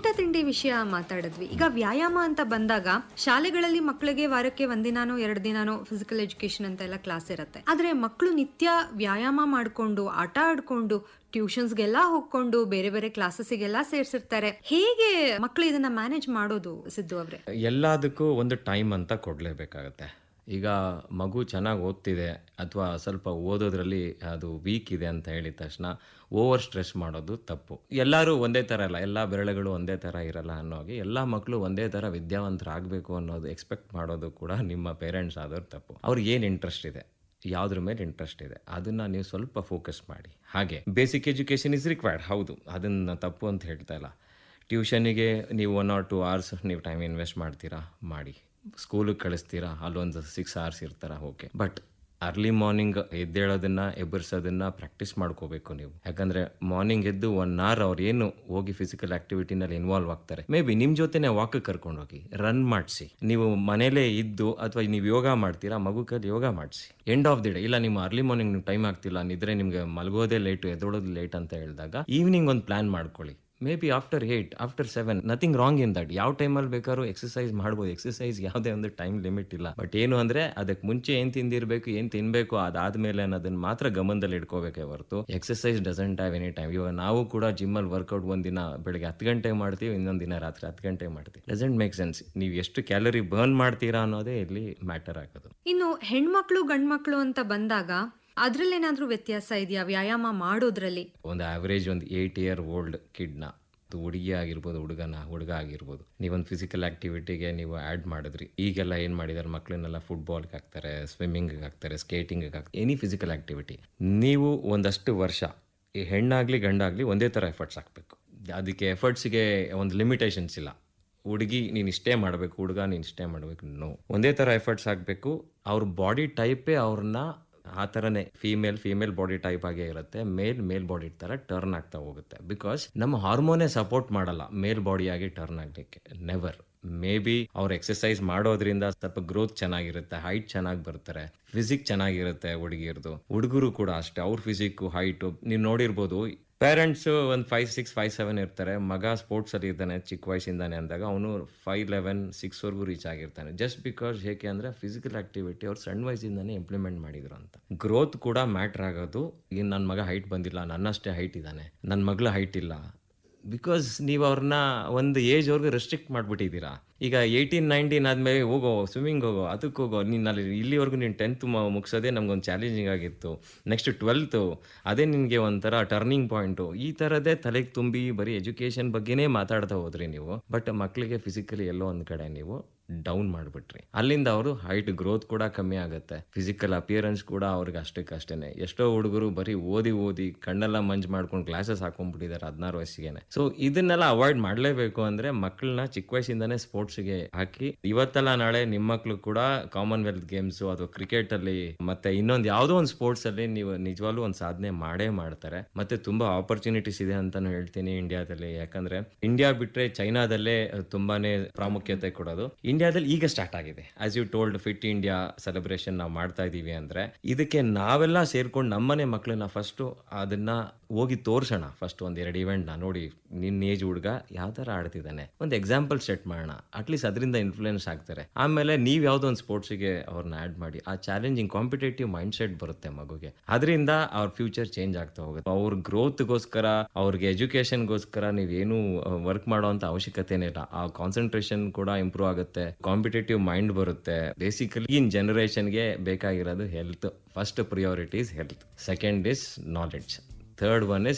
ಊಟ ತಿಂಡಿ ವಿಷಯ ಮಾತಾಡಿದ್ವಿ ಈಗ ವ್ಯಾಯಾಮ ಅಂತ ಬಂದಾಗ ಶಾಲೆಗಳಲ್ಲಿ ಮಕ್ಕಳಿಗೆ ವಾರಕ್ಕೆ ಒಂದಿನಾನೋ ಎರಡು ದಿನಾನೋ ಫಿಸಿಕಲ್ ಎಜುಕೇಶನ್ ಅಂತ ಎಲ್ಲ ಕ್ಲಾಸ್ ಇರುತ್ತೆ ಆದ್ರೆ ಮಕ್ಕಳು ನಿತ್ಯ ವ್ಯಾಯಾಮ ಮಾಡ್ಕೊಂಡು ಆಟ ಆಡ್ಕೊಂಡು ಟ್ಯೂಷನ್ಸ್ಗೆಲ್ಲ ಹೋಗ್ಕೊಂಡು ಬೇರೆ ಬೇರೆ ಕ್ಲಾಸಸ್ಗೆಲ್ಲ ಸೇರ್ಸಿರ್ತಾರೆ ಹೇಗೆ ಮಕ್ಕಳು ಇದನ್ನ ಮ್ಯಾನೇಜ್ ಮಾಡೋದು ಸಿದ್ದು ಅವ್ರೆ ಎಲ್ಲದಕ್ಕೂ ಒಂದು ಟೈಮ್ ಅಂತ ಕೊಡಲೇಬೇಕಾಗತ್ತೆ ಈಗ ಮಗು ಚೆನ್ನಾಗಿ ಓದ್ತಿದೆ ಅಥವಾ ಸ್ವಲ್ಪ ಓದೋದ್ರಲ್ಲಿ ಅದು ವೀಕ್ ಇದೆ ಅಂತ ಹೇಳಿದ ತಕ್ಷಣ ಓವರ್ ಸ್ಟ್ರೆಸ್ ಮಾಡೋದು ತಪ್ಪು ಎಲ್ಲರೂ ಒಂದೇ ಥರ ಇಲ್ಲ ಎಲ್ಲ ಬೆರಳುಗಳು ಒಂದೇ ಥರ ಇರಲ್ಲ ಅನ್ನೋ ಹಾಗೆ ಎಲ್ಲ ಮಕ್ಕಳು ಒಂದೇ ಥರ ವಿದ್ಯಾವಂತರಾಗಬೇಕು ಅನ್ನೋದು ಎಕ್ಸ್ಪೆಕ್ಟ್ ಮಾಡೋದು ಕೂಡ ನಿಮ್ಮ ಪೇರೆಂಟ್ಸ್ ಆದವ್ರು ತಪ್ಪು ಅವ್ರಿಗೆ ಏನು ಇಂಟ್ರೆಸ್ಟ್ ಇದೆ ಯಾವುದ್ರ ಮೇಲೆ ಇಂಟ್ರೆಸ್ಟ್ ಇದೆ ಅದನ್ನ ನೀವು ಸ್ವಲ್ಪ ಫೋಕಸ್ ಮಾಡಿ ಹಾಗೆ ಬೇಸಿಕ್ ಎಜುಕೇಷನ್ ಇಸ್ ರಿಕ್ವೈರ್ಡ್ ಹೌದು ಅದನ್ನ ತಪ್ಪು ಅಂತ ಹೇಳ್ತಾ ಇಲ್ಲ ಟ್ಯೂಷನಿಗೆ ನೀವು ಒನ್ ಆರ್ ಟು ಅವರ್ಸ್ ನೀವು ಟೈಮ್ ಇನ್ವೆಸ್ಟ್ ಮಾಡ್ತೀರಾ ಮಾಡಿ ಸ್ಕೂಲಿಗೆ ಕಳಿಸ್ತೀರಾ ಅಲ್ಲೊಂದು ಸಿಕ್ಸ್ ಅವರ್ಸ್ ಇರ್ತಾರ ಓಕೆ ಬಟ್ ಅರ್ಲಿ ಮಾರ್ನಿಂಗ್ ಎದ್ದೇಳೋದನ್ನ ಎಬ್ಬರಿಸೋದನ್ನ ಪ್ರಾಕ್ಟೀಸ್ ಮಾಡ್ಕೋಬೇಕು ನೀವು ಯಾಕಂದ್ರೆ ಮಾರ್ನಿಂಗ್ ಎದ್ದು ಒನ್ ಅವರ್ ಅವ್ರು ಏನು ಹೋಗಿ ಫಿಸಿಕಲ್ ಆಕ್ಟಿವಿಟಿನಲ್ಲಿ ಇನ್ವಾಲ್ವ್ ಆಗ್ತಾರೆ ಮೇ ಬಿ ನಿಮ್ಮ ಜೊತೆನೆ ವಾಕ್ ಕರ್ಕೊಂಡು ಹೋಗಿ ರನ್ ಮಾಡಿಸಿ ನೀವು ಮನೇಲೇ ಇದ್ದು ಅಥವಾ ನೀವು ಯೋಗ ಮಾಡ್ತೀರಾ ಮಗು ಕೈಲಿ ಯೋಗ ಮಾಡಿಸಿ ಎಂಡ್ ಆಫ್ ದಿ ಡೇ ಇಲ್ಲ ನಿಮ್ಮ ಅರ್ಲಿ ಮಾರ್ನಿಂಗ್ ನೀವು ಟೈಮ್ ಆಗ್ತಿಲ್ಲ ನಿದ್ರೆ ನಿಮ್ಗೆ ಮಲಗೋದೇ ಲೇಟು ಎದ್ದೋಳೋದು ಲೇಟ್ ಅಂತ ಹೇಳಿದಾಗ ಈವ್ನಿಂಗ್ ಒಂದು ಪ್ಲಾನ್ ಮಾಡ್ಕೊಳ್ಳಿ maybe after eight after seven nothing wrong in that ಯಾವ ಟೈಮಲ್ಲಿ ಬೇಕಾದ್ರೂ ಎಕ್ಸಸೈಸ್ ಮಾಡ್ಬೋದು ಎಕ್ಸಸೈಸ್ ಯಾವುದೇ ಒಂದು ಟೈಮ್ ಲಿಮಿಟ್ ಇಲ್ಲ ಬಟ್ ಏನು ಅಂದ್ರೆ ಅದಕ್ಕೆ ಮುಂಚೆ ಏನ್ ತಿಂದಿರ್ಬೇಕು ಏನ್ ತಿನ್ಬೇಕು ಅದಾದ್ಮೇಲೆ ಅನ್ನೋದನ್ನ ಮಾತ್ರ ಗಮನದಲ್ಲಿ ಇಟ್ಕೋಬೇಕೇ ಹೊರತು exercise doesn't have any time ಇವಾಗ ನಾವು ಕೂಡ ಜಿಮ್ಮಲ್ಲಿ ವರ್ಕೌಟ್ ಒಂದಿನ ಬೆಳಗ್ಗೆ ಹತ್ತು ಗಂಟೆ ಮಾಡ್ತೀವಿ ಇನ್ನೊಂದು ದಿನ ರಾತ್ರಿ ಹತ್ತು ಗಂಟೆ ಮಾಡ್ತೀವಿ ಡಸಂಟ್ ಮೇಕ್ ಸೆನ್ಸ್ ನೀವು ಎಷ್ಟು ಕ್ಯಾಲರಿ ಬರ್ನ್ ಮಾಡ್ತೀರಾ ಅನ್ನೋದೇ ಇಲ್ಲಿ ಮ್ಯಾಟರ್ ಆಗೋದು ಇನ್ನು ಹೆಣ್ಮಕ್ಳು ಗಂಡ್ಮಕ್ಳು ಅಂತ ಬಂದಾಗ ಅದ್ರಲ್ಲೇನಾದ್ರೂ ವ್ಯತ್ಯಾಸ ಇದೆಯಾ ವ್ಯಾಯಾಮ ಮಾಡೋದ್ರಲ್ಲಿ ಒಂದು ಆವ್ರೇಜ್ ಒಂದು ಏಯ್ಟ್ ಇಯರ್ ಓಲ್ಡ್ ಕಿಡ್ನ ಹುಡುಗಿ ಆಗಿರ್ಬೋದು ಹುಡುಗನ ಹುಡುಗ ಆಗಿರ್ಬೋದು ನೀವೊಂದು ಫಿಸಿಕಲ್ ಆಕ್ಟಿವಿಟಿಗೆ ನೀವು ಆ್ಯಡ್ ಮಾಡಿದ್ರಿ ಈಗೆಲ್ಲ ಏನು ಮಾಡಿದಾರೆ ಮಕ್ಕಳನ್ನೆಲ್ಲ ಫುಟ್ಬಾಲ್ಗೆ ಹಾಕ್ತಾರೆ ಸ್ವಿಮ್ಮಿಂಗ್ಗೆ ಹಾಕ್ತಾರೆ ಸ್ಕೇಟಿಂಗ್ಗೆ ಹಾಕ್ತಾರೆ ಎನಿ ಫಿಸಿಕಲ್ ಆಕ್ಟಿವಿಟಿ ನೀವು ಒಂದಷ್ಟು ವರ್ಷ ಈ ಹೆಣ್ಣಾಗ್ಲಿ ಗಂಡಾಗ್ಲಿ ಒಂದೇ ಥರ ಎಫರ್ಟ್ಸ್ ಹಾಕಬೇಕು ಅದಕ್ಕೆ ಎಫರ್ಟ್ಸ್ಗೆ ಒಂದು ಲಿಮಿಟೇಷನ್ಸ್ ಇಲ್ಲ ಹುಡುಗಿ ನೀನು ಇಷ್ಟೇ ಮಾಡಬೇಕು ಹುಡುಗ ನೀನು ಇಷ್ಟೇ ಮಾಡಬೇಕು ನೋ ಒಂದೇ ಥರ ಎಫರ್ಟ್ಸ್ ಹಾಕಬೇಕು ಅವ್ರ ಬಾಡಿ ಟೈಪೇ ಅವ್ರನ್ನ ಆ ಥರನೇ ಫೀಮೇಲ್ ಫೀಮೇಲ್ ಬಾಡಿ ಟೈಪ್ ಆಗೇ ಇರುತ್ತೆ ಮೇಲ್ ಮೇಲ್ ಬಾಡಿ ಥರ ಟರ್ನ್ ಆಗ್ತಾ ಹೋಗುತ್ತೆ ಬಿಕಾಸ್ ನಮ್ಮ ಹಾರ್ಮೋನೇ ಸಪೋರ್ಟ್ ಮಾಡಲ್ಲ ಮೇಲ್ ಬಾಡಿಯಾಗಿ ಟರ್ನ್ ಆಗಲಿಕ್ಕೆ ನೆವರ್ ಮೇ ಬಿ ಅವ್ರು ಎಕ್ಸಸೈಸ್ ಮಾಡೋದ್ರಿಂದ ಸ್ವಲ್ಪ ಗ್ರೋತ್ ಚೆನ್ನಾಗಿರುತ್ತೆ ಹೈಟ್ ಚೆನ್ನಾಗಿ ಬರ್ತಾರೆ ಫಿಸಿಕ್ ಚೆನ್ನಾಗಿರುತ್ತೆ ಹುಡುಗಿರ್ದು ಹುಡುಗರು ಕೂಡ ಅಷ್ಟೇ ಅವ್ರ ಫಿಸಿಕ್ ಹೈಟು ನೀವು ನೋಡಿರ್ಬೋದು ಪೇರೆಂಟ್ಸ್ ಒಂದು ಫೈವ್ ಸಿಕ್ಸ್ ಫೈವ್ ಸೆವೆನ್ ಇರ್ತಾರೆ ಮಗ ಸ್ಪೋರ್ಟ್ಸ್ ಅಲ್ಲಿ ಇದ್ದಾನೆ ಚಿಕ್ಕ ವಯಸ್ಸಿಂದಾನೆ ಅಂದಾಗ ಅವನು ಫೈವ್ ಲೆವೆನ್ ಸಿಕ್ಸ್ ವರ್ಗೂ ರೀಚ್ ಆಗಿರ್ತಾನೆ ಜಸ್ಟ್ ಬಿಕಾಸ್ ಹೇಗೆ ಅಂದ್ರೆ ಫಿಸಿಕಲ್ ಆಕ್ಟಿವಿಟಿ ಅವ್ರು ಸಣ್ಣ ವಯಸ್ಸಿಂದಾನೆ ಇಂಪ್ಲಿಮೆಂಟ್ ಮಾಡಿದ್ರು ಅಂತ ಗ್ರೋತ್ ಕೂಡ ಮ್ಯಾಟ್ರ್ ಆಗೋದು ಈಗ ನನ್ನ ಮಗ ಹೈಟ್ ಬಂದಿಲ್ಲ ನನ್ನಷ್ಟೇ ಹೈಟ್ ಇದ್ದಾನೆ ನನ್ನ ಮಗಳ ಹೈಟ್ ಇಲ್ಲ ಬಿಕಾಸ್ ನೀವು ಅವ್ರನ್ನ ಒಂದು ಏಜ್ವರೆಗೂ ರೆಸ್ಟ್ರಿಕ್ಟ್ ಮಾಡಿಬಿಟ್ಟಿದ್ದೀರಾ ಈಗ ಏಯ್ಟೀನ್ ನೈನ್ಟೀನ್ ಆದಮೇಲೆ ಹೋಗೋ ಸ್ವಿಮ್ಮಿಂಗ್ ಹೋಗೋ ಅದಕ್ಕೆ ಹೋಗೋ ನೀನು ಅಲ್ಲಿ ಇಲ್ಲಿವರೆಗೂ ನೀನು ಟೆಂತ್ ಮುಗಿಸೋದೇ ನಮ್ಗೊಂದು ಚಾಲೆಂಜಿಂಗ್ ಆಗಿತ್ತು ನೆಕ್ಸ್ಟ್ ಟ್ವೆಲ್ತು ಅದೇ ನಿನಗೆ ಒಂಥರ ಟರ್ನಿಂಗ್ ಪಾಯಿಂಟು ಈ ಥರದೇ ತಲೆಗೆ ತುಂಬಿ ಬರೀ ಎಜುಕೇಷನ್ ಬಗ್ಗೆನೇ ಮಾತಾಡ್ತಾ ಹೋದ್ರಿ ನೀವು ಬಟ್ ಮಕ್ಕಳಿಗೆ ಫಿಸಿಕಲಿ ಎಲ್ಲೋ ಒಂದು ಕಡೆ ನೀವು ಡೌನ್ ಮಾಡಿಬಿಟ್ರಿ ಅಲ್ಲಿಂದ ಅವರು ಹೈಟ್ ಗ್ರೋತ್ ಕೂಡ ಕಮ್ಮಿ ಆಗುತ್ತೆ ಫಿಸಿಕಲ್ ಅಪಿಯರೆನ್ಸ್ ಕೂಡ ಅವ್ರಿಗೆ ಅಷ್ಟಕ್ಕಷ್ಟೇನೆ ಎಷ್ಟೋ ಹುಡುಗರು ಬರೀ ಓದಿ ಓದಿ ಕಣ್ಣೆಲ್ಲ ಮಂಜ್ ಮಾಡ್ಕೊಂಡು ಗ್ಲಾಸಸ್ ಹಾಕೊಂಡ್ಬಿಟ್ಟಿದ್ದಾರೆ ಹದಿನಾರು ವಯಸ್ಸಿಗೆನೆ ಸೊ ಇದನ್ನೆಲ್ಲ ಅವಾಯ್ಡ್ ಮಾಡಲೇಬೇಕು ಅಂದ್ರೆ ಮಕ್ಕಳನ್ನ ಚಿಕ್ಕ ವಯಸ್ಸಿಂದಾನೇ ಸ್ಪೋರ್ಟ್ಸ್ಗೆ ಹಾಕಿ ಇವತ್ತೆಲ್ಲ ನಾಳೆ ನಿಮ್ಮ ಮಕ್ಕಳು ಕೂಡ ಕಾಮನ್ವೆಲ್ತ್ ಗೇಮ್ಸ್ ಅಥವಾ ಕ್ರಿಕೆಟ್ ಅಲ್ಲಿ ಮತ್ತೆ ಇನ್ನೊಂದು ಯಾವುದೋ ಒಂದು ಸ್ಪೋರ್ಟ್ಸ್ ಅಲ್ಲಿ ನೀವು ನಿಜವಾಗ್ಲೂ ಒಂದು ಸಾಧನೆ ಮಾಡೇ ಮಾಡ್ತಾರೆ ಮತ್ತೆ ತುಂಬಾ ಆಪರ್ಚುನಿಟೀಸ್ ಇದೆ ಅಂತಾನು ಹೇಳ್ತೀನಿ ಇಂಡಿಯಾದಲ್ಲಿ ಯಾಕಂದ್ರೆ ಇಂಡಿಯಾ ಬಿಟ್ರೆ ಚೈನಾದಲ್ಲೇ ತುಂಬಾನೇ ಪ್ರಾಮುಖ್ಯತೆ ಕೊಡೋದು ಇಂಡಿಯಾದಲ್ಲಿ ಈಗ ಸ್ಟಾರ್ಟ್ ಆಗಿದೆ as you told fit India celebration ನಾವು ಮಾಡ್ತಾ ಇದೀವಿ ಅಂದ್ರೆ ಇದಕ್ಕೆ ನಾವೆಲ್ಲ ಸೇರ್ಕೊಂಡು ನಮ್ಮನೆ ಮಕ್ಕಳನ್ನ ಫಸ್ಟ್ ಅದನ್ನ ಹೋಗಿ ತೋರ್ಸೋಣ ಫಸ್ಟ್ ಒಂದ್ ಎರಡು ಇವೆಂಟ್ ನ ನೋಡಿ ನಿನ್ನ ಏಜ್ ಹುಡುಗ ಯಾವ ತರ ಆಡ್ತಿದ್ದಾನೆ ಒಂದು ಎಕ್ಸಾಂಪಲ್ ಸೆಟ್ ಮಾಡೋಣ ಅಟ್ಲೀಸ್ಟ್ ಅದರಿಂದ ಇನ್ಫ್ಲೂಯೆನ್ಸ್ ಆಗ್ತಾರೆ ಆಮೇಲೆ ನೀವು ಯಾವುದೋ ಒಂದು ಸ್ಪೋರ್ಟ್ಸ್ಗೆ ಅವ್ರನ್ನ ಆಡ್ ಮಾಡಿ ಆ ಚಾಲೆಂಜಿಂಗ್ ಕಾಂಪಿಟೇಟಿವ್ ಮೈಂಡ್ ಸೆಟ್ ಬರುತ್ತೆ ಮಗುಗೆ ಅದರಿಂದ ಅವ್ರ ಫ್ಯೂಚರ್ ಚೇಂಜ್ ಆಗ್ತಾ ಹೋಗುತ್ತೆ ಅವ್ರ ಗ್ರೋತ್ಗೋಸ್ಕರ ಅವ್ರಿಗೆ ಎಜುಕೇಶನ್ಗೋಸ್ಕರ ನೀವೇನು ವರ್ಕ್ ಮಾಡೋಂಥ ಅವಶ್ಯಕತೆನೇ ಇಲ್ಲ ಆ ಕಾನ್ಸಂಟ್ರೇಷನ್ ಕೂಡ ಇಂಪ್ರೂವ್ ಆಗುತ್ತೆ ಕಾಂಪಿಟೇಟಿವ್ ಮೈಂಡ್ ಬರುತ್ತೆ ಬೇಸಿಕಲಿ ಇನ್ ಜನರೇಷನ್ಗೆ ಬೇಕಾಗಿರೋದು health first priority is health second is knowledge third one is